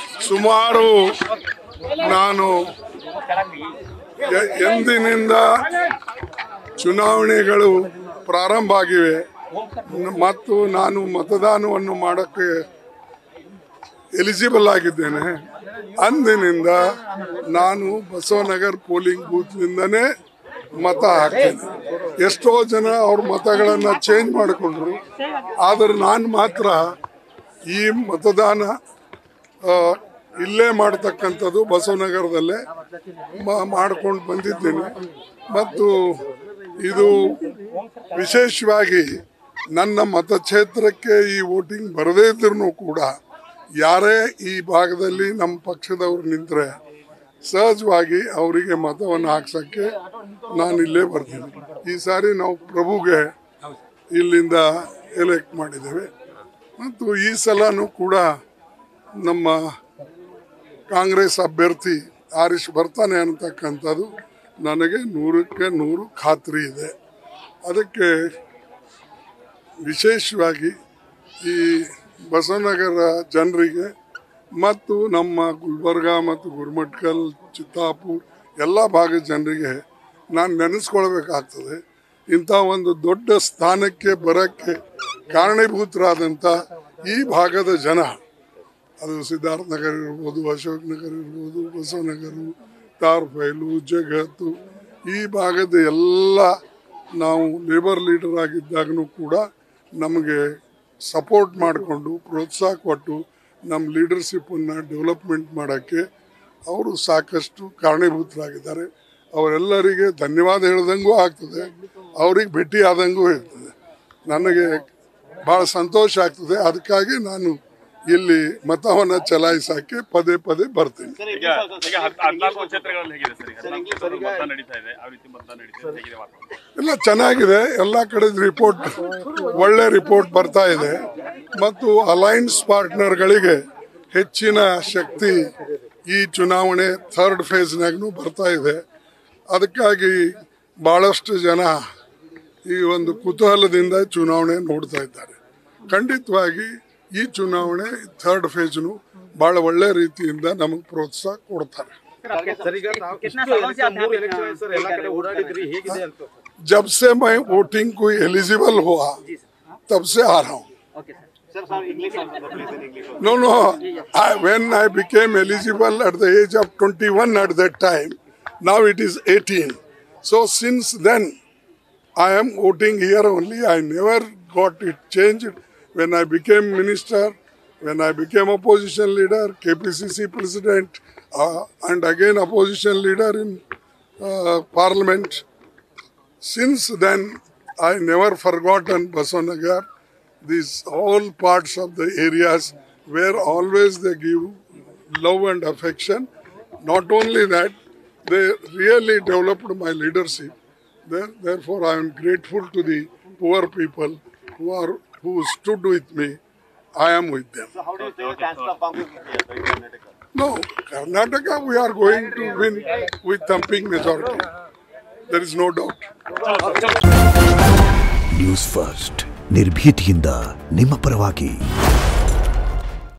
ಸುಮಾರು ನಾನು ಎ- ಎಂದಿನಿಂದ ಚುನಾವಣೆಗಳು ಪ್ರಾರಂಭ ಆಗಿವೆ ನ- ಮತ್ತು ನಾನು ಮತದಾನವನ್ನು ಮಾಡೋಕ್ಕೆ ಎಲಿಜಿಬಲ್ ಆಗಿದ್ದೇನೆ ಅಂದಿನಿಂದ ನಾನು ಬಸವನಗರ್ ಪೋಲಿಂಗ್ ಬೂತ್ನಿಂದನೇ ಮತ ಹಾಕ್ತೇನೆ ಎಷ್ಟೋ ಜನ ಅವ್ರ ಮತಗಳನ್ನು ಚೇಂಜ್ ಮಾಡಿಕೊಂಡ್ರು ಆದರೆ ನಾನು ಮಾತ್ರ ಈ ಮತದಾನ ಆ, ಇಲ್ಲೇ ಮಾಡ್ತಕ್ಕಂಥದ್ದು ಬಸವನಗರದಲ್ಲೇ ಮಾಡ್ಕೊಂಡು ಬಂದಿದ್ದೀನಿ ಮತ್ತು ಇದು ವಿಶೇಷವಾಗಿ ನನ್ನ ಮತಕ್ಷೇತ್ರಕ್ಕೆ ಈ ವೋಟಿಂಗ್ ಬರದೇ ಇದ್ರೂ ಕೂಡ ಯಾರೇ ಈ ಭಾಗದಲ್ಲಿ ನಮ್ಮ ಪಕ್ಷದವ್ರು ನಿಂತರೆ ಸಹಜವಾಗಿ ಅವರಿಗೆ ಮತವನ್ನು ಹಾಕ್ಸೋಕ್ಕೆ ನಾನು ಇಲ್ಲೇ ಬರ್ತೀನಿ ಈ ಸಾರಿ ನಾವು ಪ್ರಭುಗೆ ಇಲ್ಲಿಂದ ಎಲೆಕ್ಟ್ ಮಾಡಿದ್ದೇವೆ ಮತ್ತು ಈ ಸಲನೂ ಕೂಡ ನಮ್ಮ ಕಾಂಗ್ರೆಸ್ ಅಭ್ಯರ್ಥಿ ಆರಿಶ್ ಬರ್ತಾನೆ ಅಂತಕ್ಕಂಥದ್ದು ನನಗೆ ನೂರಕ್ಕೆ ನೂರು ಖಾತ್ರಿ ಇದೆ ಅದಕ್ಕೆ ವಿಶೇಷವಾಗಿ ಈ ಬಸವನಗರ ಜನರಿಗೆ ಮತ್ತು ನಮ್ಮ ಗುಲ್ಬರ್ಗ ಮತ್ತು ಗುರುಮಟ್ಕಲ್ ಚಿತ್ತಾಪುರ್ ಎಲ್ಲ ಭಾಗದ ಜನರಿಗೆ ನಾನು ನೆನೆಸ್ಕೊಳ್ಬೇಕಾಗ್ತದೆ ಇಂಥ ಒಂದು ದೊಡ್ಡ ಸ್ಥಾನಕ್ಕೆ ಬರೋಕ್ಕೆ ಕಾರಣೀಭೂತರಾದಂಥ ಈ ಭಾಗದ ಜನ ಅದು ಸಿದ್ಧಾರ್ಥ ನಗರ ಇರ್ಬೋದು ಅಶೋಕ್ ನಗರ ಇರ್ಬೋದು ಬಸವನಗರ ತಾರ್ಫೈಲು ಜಗತ್ತು ಈ ಭಾಗದ ಎಲ್ಲ ನಾವು ಲೇಬರ್ ಲೀಡರ್ ಆಗಿದ್ದಾಗನೂ ಕೂಡ ನಮಗೆ ಸಪೋರ್ಟ್ ಮಾಡಿಕೊಂಡು ಪ್ರೋತ್ಸಾಹ ಕೊಟ್ಟು ನಮ್ಮ ಲೀಡರ್ಶಿಪ್ಪನ್ನು ಡೆವಲಪ್ಮೆಂಟ್ ಮಾಡೋಕ್ಕೆ ಅವರು ಸಾಕಷ್ಟು ಕಾರಣೀಭೂತರಾಗಿದ್ದಾರೆ ಅವರೆಲ್ಲರಿಗೆ ಧನ್ಯವಾದ ಹೇಳ್ದಂಗೂ ಆಗ್ತದೆ ಅವ್ರಿಗೆ ಭೇಟಿ ಆದಂಗೂ ಇರ್ತದೆ ನನಗೆ ಭಾಳ ಸಂತೋಷ ಆಗ್ತದೆ ಅದಕ್ಕಾಗಿ ನಾನು ಇಲ್ಲಿ ಮತವನ್ನು ಚಲಾಯಿಸಕ್ಕೆ ಪದೇ ಪದೇ ಬರ್ತೀನಿ ಈಗ ಈಗ ಹದ್- ಹದ್ನಾಲ್ಕು ಕ್ಷೇತ್ರಗಳಲ್ಲಿ ಹೇಗಿದೆ ಸರ್ ಈಗ ಹದ್ನಾಲ್ಕು ಕ್ಷೇತ್ರದಲ್ಲಿ ಮತ ನಡೀತಾ ಇದೆ ಯಾವ ರೀತಿ ಮತ ನಡೀತಾ ಇದೆ ಹೇಗಿದೆ ವಾತಾವರಣ ಎಲ್ಲ ಚೆನ್ನಾಗಿದೆ ಎಲ್ಲ ಕಡೆ ರಿಪೋರ್ಟ್ ಒಳ್ಳೆ ರಿಪೋರ್ಟ್ ಬರ್ತಾ ಇದೆ ಮತ್ತು ಅಲೈನ್ಸ್ ಪಾರ್ಟ್ನರ್ಗಳಿಗೆ ಹೆಚ್ಚಿನ ಶಕ್ತಿ ಈ ಚುನಾವಣೆ ಥರ್ಡ್ ಫೇಸ್ನಾಗೂ ಬರ್ತಾ ಇದೆ ಅದಕ್ಕಾಗಿ ಭಾಳಷ್ಟು ಜನ ಈ ಒಂದು ಕುತೂಹಲದಿಂದ ಚುನಾವಣೆ ನೋಡ್ತಾ ಇದ್ದಾರೆ ಖಂಡಿತವಾಗಿ ಈ ಚುನಾವಣೆ ಥರ್ಡ್ ಫೇಜ್ನು ಭಾಳ ಒಳ್ಳೆ ರೀತಿಯಿಂದ ನಮಗೆ ಪ್ರೋತ್ಸಾಹ ಕೊಡ್ತಾರೆ ಸರ್ ಈಗ ತಾವು ಇಷ್ಟು election, ಮೂರು election ಆಯ್ತು ಸರ್ ಎಲ್ಲಾ ಕಡೆ ಓಡಾಡಿದ್ರಿ ಹೇಗಿದೆ ಅಂತ जब से मैं वोटिंग को एलिजिबल हुआ तब से आ रहा हूँ sir sir English please in English No, no. I, when I became eligible at the age of 21 at that time, now it is 18. So since then, I am voting here only. I never got it changed. When I became minister, when I became opposition leader, KPCC president, uh, and again opposition leader in uh, parliament. Since then, I never forgotten Basanagar. These all parts of the areas where always they give love and affection. Not only that, they really developed my leadership. There- Therefore, I am grateful to the poor people who are who stood with me. I am with them. How do you think chances of Congress in Karnataka No, Karnataka, we are going to win with thumping majority. There is no doubt. News first ನಿರ್ಭೀತಿಯಿಂದ ನಿಮ್ಮ ಪರವಾಗಿ